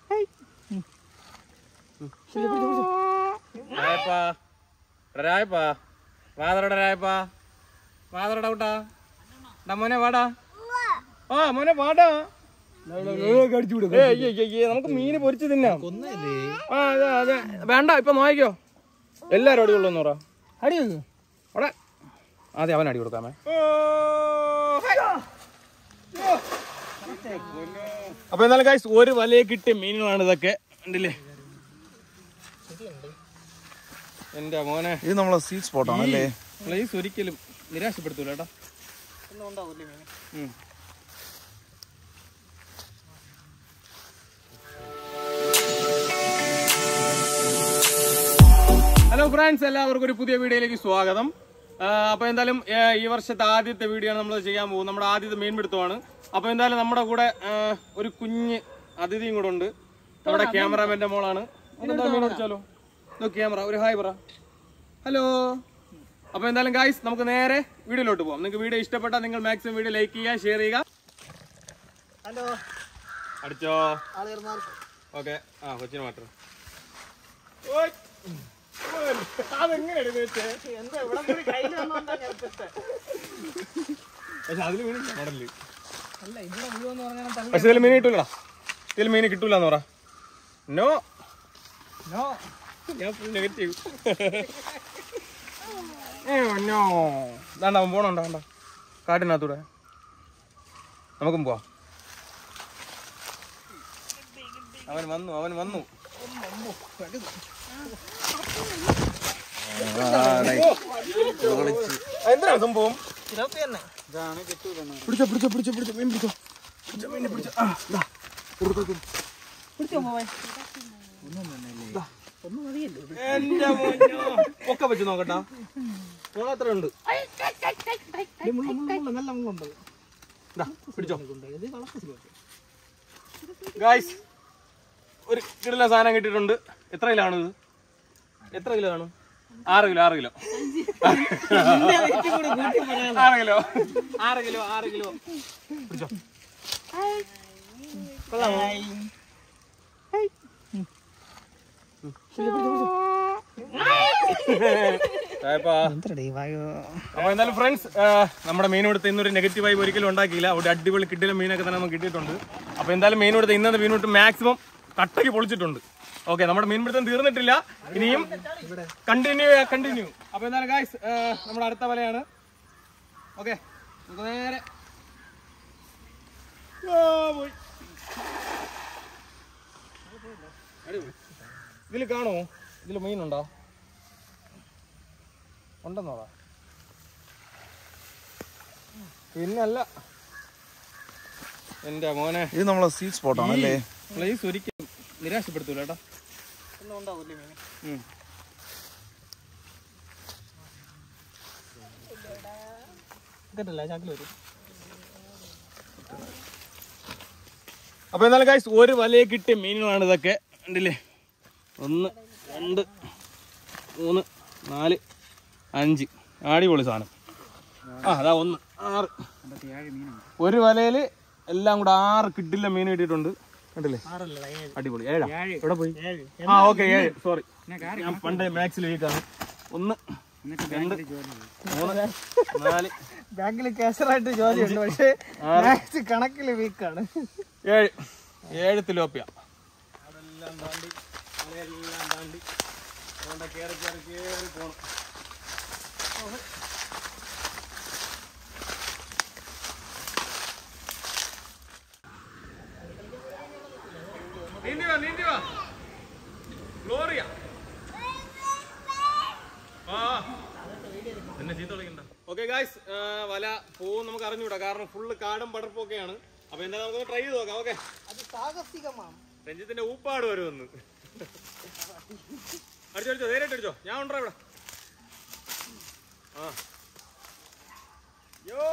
രായപ്പാ രായപ്പാ വാതറട രായപ്പാ വാതറട കൂട്ടാ ഡാ മോനെ വാടാ ആ മോനെ വാടാ ഏയ്, അയ്യേ, അയ്യേ, അയ്യേ, നമുക്ക് മീന് പൊരിച്ച് തിന്നാം ആ അതെ അതെ വേണ്ട ഇപ്പൊ നോക്കിക്കോ എല്ലാരും അടി കൊള്ളുന്നു പറ അടി അവിടെ അതെ അവൻ അടി കൊടുക്കാമേ അപ്പൊ എന്നാലും ഗൈസ് ഒരു വലയെ കിട്ടിയ മീനുകളാണ് ഇതൊക്കെ ഉണ്ടല്ലേ എന്റെ മോനെ ഇത് നമ്മളെ സ്വീറ്റ് സ്പോട്ട് ആണല്ലേ പ്ലേസ് ഒരിക്കലും നിരാശപ്പെടുത്തൂല കേട്ടോ ഉം. ഹലോ ഫ്രണ്ട്സ് എല്ലാവർക്കും ഒരു പുതിയ വീഡിയോയിലേക്ക് സ്വാഗതം ആ, അപ്പൊ എന്തായാലും ഏ, ഈ വർഷത്തെ ആദ്യത്തെ വീഡിയോ ആണ് നമ്മൾ ചെയ്യാൻ പോകുന്നത് നമ്മുടെ ആദ്യത്തെ മീൻ പിടുത്തമാണ് അപ്പൊ എന്തായാലും നമ്മുടെ കൂടെ ആ, ഒരു കുഞ്ഞ് അതിഥിയും കൂടെ ഉണ്ട് നമ്മുടെ ക്യാമറാമാന്റെ മോളാണ് നമുക്ക് എന്താ മീൻ പിടിച്ചാലോ ക്യാമറ ഒരു ഹായ് പറ ഹലോ അപ്പൊ എന്തായാലും ഗായ്സ് നമുക്ക് നേരെ വീഡിയോയിലോട്ട് പോകാം നിങ്ങൾക്ക് വീഡിയോ ഇഷ്ടപ്പെട്ടാൽ നിങ്ങൾ മാക്സിമം വീഡിയോ ലൈക്ക് ചെയ്യുക ഷെയർ ചെയ്യുക ഹലോ അടിച്ചോ ആളുകൾ ഓക്കെ ആ കൊച്ചിന് മാത്രം അതെങ്ങനെയാണ് എന്താ ഇവിടെ കൂടി കയ്യിൽ വന്നോണ്ടാ ഞാൻ ഇട്ടിട്ടെ. പക്ഷെ അതിൽ മീൻ മോഡല് അല്ല ഇവിടെ മുഴുവൻ പറഞ്ഞാൽ തള്ളി പക്ഷെ ഇതിൽ മീൻ കിട്ടൂലടാ ഇതിൽ മീൻ കിട്ടൂല എന്ന് പറ നോ നോ ഞാൻ ഫുൾ നെഗറ്റീവ് നോ വേണ്ട അവൻ പോണുണ്ടോ വേണ്ട കാട്ടിനകത്തൂടെ നമുക്കും പോവാം അവൻ വന്നു അവൻ വന്നു എന്തിനാ സംഭവം ഇതൊക്കെ തന്നെ പിടിച്ചോ പിടിച്ചോ പിടിച്ചോ പിടിച്ചോ മീൻ പിടിച്ചോ പിടിച്ചോ മീനെ പിടിച്ചോ ആ ദാ കൊടുത്തു കൊടുത്തു പിടിച്ചോ പോവാൻ ഒന്നും മതിയല്ലോ എന്റെ മോനോ ഒക്കെ വെച്ച് നോക്കട്ടാ മോളെ എത്ര ഉണ്ട് ഇത് മുള്ള മുള്ള മുള്ള നല്ല മുള്ളുണ്ട് ദാ പിടിച്ചോ ഇത് കളക്ക ഗായ്സ് ഒരു കിടില സാധനം കിട്ടിയിട്ടുണ്ട് എത്ര കിലോ ആണ് ഇത് എത്ര കിലോ ആണ് ആറ് കിലോ ആറ് കിലോ ആറ് കിലോ ആറ് കിലോ ആറ് കിലോ പിടിച്ചോ ഏപ്പാ. എന്തരടേ വായോ അപ്പൊ എന്തായാലും ഫ്രണ്ട്സ് നമ്മുടെ മീൻ കൊടുത്ത് ഇന്നൊരു നെഗറ്റീവ് ആയി ഒരിക്കലും ഉണ്ടാക്കിയില്ല ഒരു അടിപൊളി കിട്ടിയ മീനൊക്കെ തന്നെ നമുക്ക് കിട്ടിയിട്ടുണ്ട് അപ്പൊ എന്തായാലും മീൻ കൊടുത്ത് ഇന്നത്തെ മീൻ കൊടുത്ത് മാക്സിമം കട്ടയ്ക്ക് പൊളിച്ചിട്ടുണ്ട് ഓക്കെ നമ്മുടെ മീൻ പിടുത്തം തീർന്നിട്ടില്ല ഇനിയും കണ്ടിന്യൂ കണ്ടിന്യൂ അപ്പൊ എന്തായാലും ഗായ്സ് നമ്മുടെ അടുത്ത വലയാണ് ഓക്കെ നമുക്ക് നേരെ ആ, പോയി അടിപൊളി. ഇതില് കാണോ ഇതില് മീനുണ്ടോ ഉണ്ടെന്നോടാ പിന്നല്ല എന്റെ മോനെ ഇത് നമ്മളെ സ്വീറ്റ് സ്പോട്ട് ആണല്ലേ പ്ലേസ് ഒരിക്കലും നിരാശപ്പെടുത്തൂല കേട്ടോ ഒന്നും ഉണ്ടാവില്ലേ മീൻ ഉം. കേട്ടില്ല ചാക്കിൽ വരും അപ്പൊ എന്നാലും ഗൈസ് ഒരു വലയെ കിട്ടിയ മീനുകളാണ് ഇതൊക്കെ ഉണ്ടല്ലേ ഒന്ന് രണ്ട് മൂന്ന് നാല് അഞ്ച് അടിപൊളി സാധനം ആ അതാ ഒന്ന് ആറ് ഒരു വലയില് എല്ലാം കൂടെ ആറ് കിട്ടില്ല മീൻ കിട്ടിയിട്ടുണ്ട് കണ്ടില്ലേ ആറല്ല ഏഴ് അടിപൊളി ഏഴാ ഏഴ്. എവിടെ പോയി ഏഴ് ആ ഓക്കെ ഏഴ് സോറി ഞാൻ പണ്ട് മാക്സിൽ വീക്കാണ് ഒന്ന് രണ്ട് മൂന്ന് നാല് ബാങ്കിൽ കാശറായിട്ട് ജോലിയുണ്ട് പക്ഷേ മാത്സ് കണക്കിൽ വീക്കാണ് ഏഴ് ഏഴ് തിലോപ്പിയ അതെല്ലാം താണ്ടി മലയെല്ലാം താണ്ടി അതുകൊണ്ട് കയറി കയറി കയറി പോണം നീന്തി വാ നീന്തി വാ ഗ്ലോറിയ ആ എന്നെ ചീത്ത വിളിക്കണ്ട ഓക്കെ ഗായ്സ് വല പോവും നമുക്ക് അറിഞ്ഞൂടാ കാരണം ഫുള്ള് കാടും പടർപ്പൊക്കെയാണ് അപ്പൊ എന്താ നമുക്ക് ട്രൈ ചെയ്ത് നോക്കാം ഓക്കെ അത് സാഹസികമാണ് രഞ്ജിത്തിന്റെ ഊപ്പാട് വരുമെന്ന് അടിച്ചോ അടിച്ചോ ധൈര്യമായിട്ട് അടിച്ചോ ഞാൻ ഉണ്ടോ ഇവിടെ ആ യോ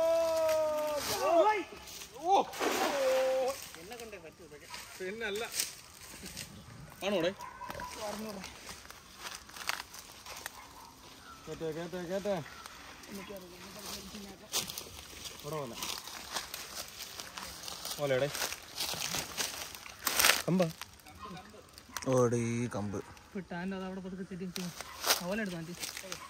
ഓ എന്നെ കൊണ്ടേ പറ്റൂ ഇതൊക്കെ പിന്നല്ല ആണോടെ കേട്ടെ കേട്ടെ കേട്ടെ ഇവിടെ പോലെ ഓലയുടെ കമ്പ ഓടി കമ്പ് വിട്ടാൻ്റെ അത് അവിടെ പതുക്കെ ചെടി അവലെ എടുത്തു മാറ്റി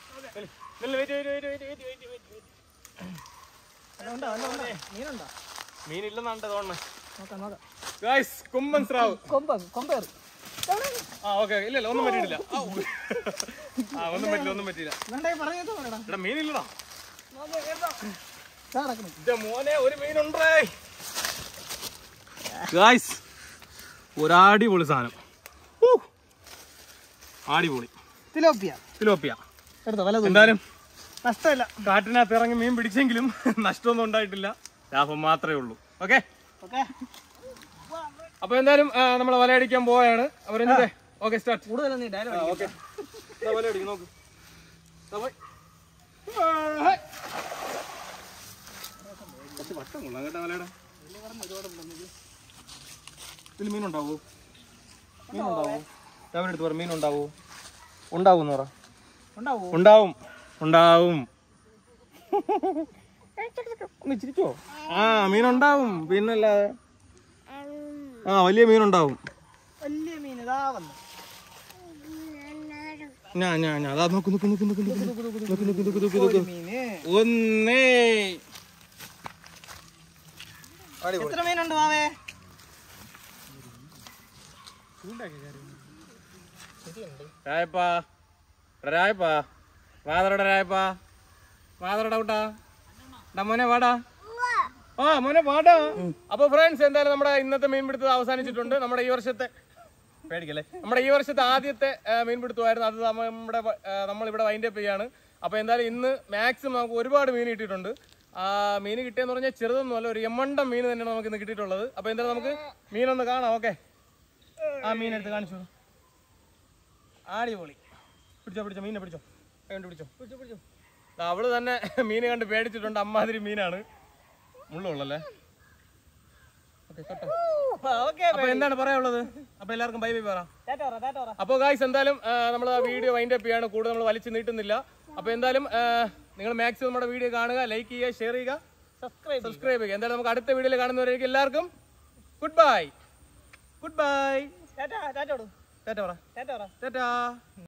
അതുകൊണ്ടോ അല്ല മീനുണ്ടോ മീനില്ലെന്നാണ്ട് തോന്നണേ നോക്കാം നോക്കാം ഗായ്സ് കുമ്പൻ സ്രാവ് കൊമ്പ് കൊമ്പേറ് ആ ഓക്കെ ഇല്ല ഇല്ല ഒന്നും പറ്റിയിട്ടില്ല ആ, ഉ. ആ ഒന്നും പറ്റില്ല ഒന്നും പറ്റിയില്ല വേണ്ടേ പറഞ്ഞിട്ട് പറയടാ എടാ മീനില്ലടാ സാറക്കണം ഇന്റെ മോനെ ഒരു മീനുണ്ടേ ഗായ്സ് ഒരടിപൊളി സാധനം ഊ. അടിപൊളി തിലോപ്പിയ തിലോപ്പിയ എടുത്തോ വല തൂക്കി. എന്തായാലും നഷ്ടമില്ല കാട്ടിനകത്ത് ഇറങ്ങി മീൻ പിടിച്ചെങ്കിലും നഷ്ടമൊന്നും ഉണ്ടായിട്ടില്ല ലാഭം മാത്രമേ ഉള്ളൂ ഓക്കെ ഓക്കെ അപ്പൊ എന്തായാലും നമ്മൾ വലയടിക്കാൻ പോവാണ് അവരെന്തേ ഓക്കെ സ്റ്റാർട്ട് കൂടുതലൊന്നും നീ ഡയലോഗ് ഓക്കെ വലയടിക്കും നോക്ക് ദാ പോയി. കുറച്ച് വട്ടം കൊള്ളാം കേട്ടോ വലയുടെ ഇതിൽ മീനുണ്ടാവോ മീനുണ്ടാവോ അവരുടെ അടുത്ത് പറ മീനുണ്ടാവോ ഉണ്ടാവും എന്ന് പറ ഉണ്ടാവോ ഉണ്ടാവും ഉണ്ടാവും ഒന്ന് ചിരിച്ചോ ആ മീനുണ്ടാവും പിന്നല്ലാതെ ആ വലിയ മീനുണ്ടാവും വലിയ മീൻ ഇതാ വന്നു ഞാ ഞാ ഞാ അതാ നോക്ക് നോക്ക് നോക്ക് നോക്ക് നോക്ക് നോക്ക് നോക്ക് നോക്ക് നോക്ക് നോക്ക് നോക്ക് ഒരു മീന് ഒന്നേ എത്ര മീനുണ്ട് മാവേ രായപ്പാ രായപ്പാ വാതറട രായപ്പാ വാതറട വിട്ടാ ഡാ മോനെ വാടാ ആ മോനെ വാടാ അപ്പൊ ഫ്രണ്ട്സ് എന്തായാലും നമ്മുടെ ഇന്നത്തെ മീൻപിടുത്തം അവസാനിച്ചിട്ടുണ്ട് നമ്മുടെ ഈ വർഷത്തെ പേടിക്കല്ലേ നമ്മുടെ ഈ വർഷത്തെ ആദ്യത്തെ ആ, മീൻപിടുത്തമായിരുന്നു അത് നമ്മ- നമ്മുടെ ആ, നമ്മളിവിടെ വൈൻഡ് അപ്പ് ചെയ്യാണ് അപ്പൊ എന്തായാലും ഇന്ന് മാക്സിമം നമുക്ക് ഒരുപാട് മീൻ കിട്ടിയിട്ടുണ്ട് ആ മീൻ കിട്ടിയെന്ന് പറഞ്ഞാൽ ചെറുതൊന്നുമല്ല ഒരു എമ്മണ്ടം മീൻ തന്നെയാണ് നമുക്ക് ഇന്ന് കിട്ടിയിട്ടുള്ളത് അപ്പൊ എന്തായാലും നമുക്ക് മീനൊന്ന് കാണാം ഓക്കെ ആ മീൻ എടുത്ത് കാണിച്ചു അടിപൊളി പിടിച്ചോ പിടിച്ചോ മീനെ പിടിച്ചോ കൈ കൊണ്ട് പിടിച്ചോ പിടിച്ചോ പിടിച്ചോ ദാ അവള് തന്നെ മീൻ കണ്ട് പേടിച്ചിട്ടുണ്ട് അമ്മാതിരി മീനാണ് മുള്ളുള്ളല്ലേ ഓക്കെ കേട്ടോ ഓക്കെ അപ്പൊ എന്താണ് പറയാനുള്ളത് അപ്പൊ എല്ലാവർക്കും ബൈ ബൈ പറ ടാറ്റ പറ ടാറ്റ പറ അപ്പോൾ ഗായ്സ് എന്തായാലും നമ്മൾ ആ വീഡിയോ വൈൻഡ് അപ്പ് ചെയ്യാണ് കൂടുതൽ നമ്മൾ വലിച്ചു നീട്ടുന്നില്ല അപ്പോൾ എന്തായാലും നിങ്ങൾ മാക്സിമം നമ്മുടെ വീഡിയോ കാണുക ലൈക്ക് ചെയ്യുക ഷെയർ ചെയ്യുക സബ്സ്ക്രൈബ് സബ്സ്ക്രൈബ് ചെയ്യുക എന്തായാലും നമുക്ക് അടുത്ത വീഡിയോയിൽ കാണുന്നവരേക്കും എല്ലാവർക്കും goodbye goodbye ta-ta ta-ta കൊടു ടാറ്റ പറ ടാറ്റ പറ ടാറ്റാ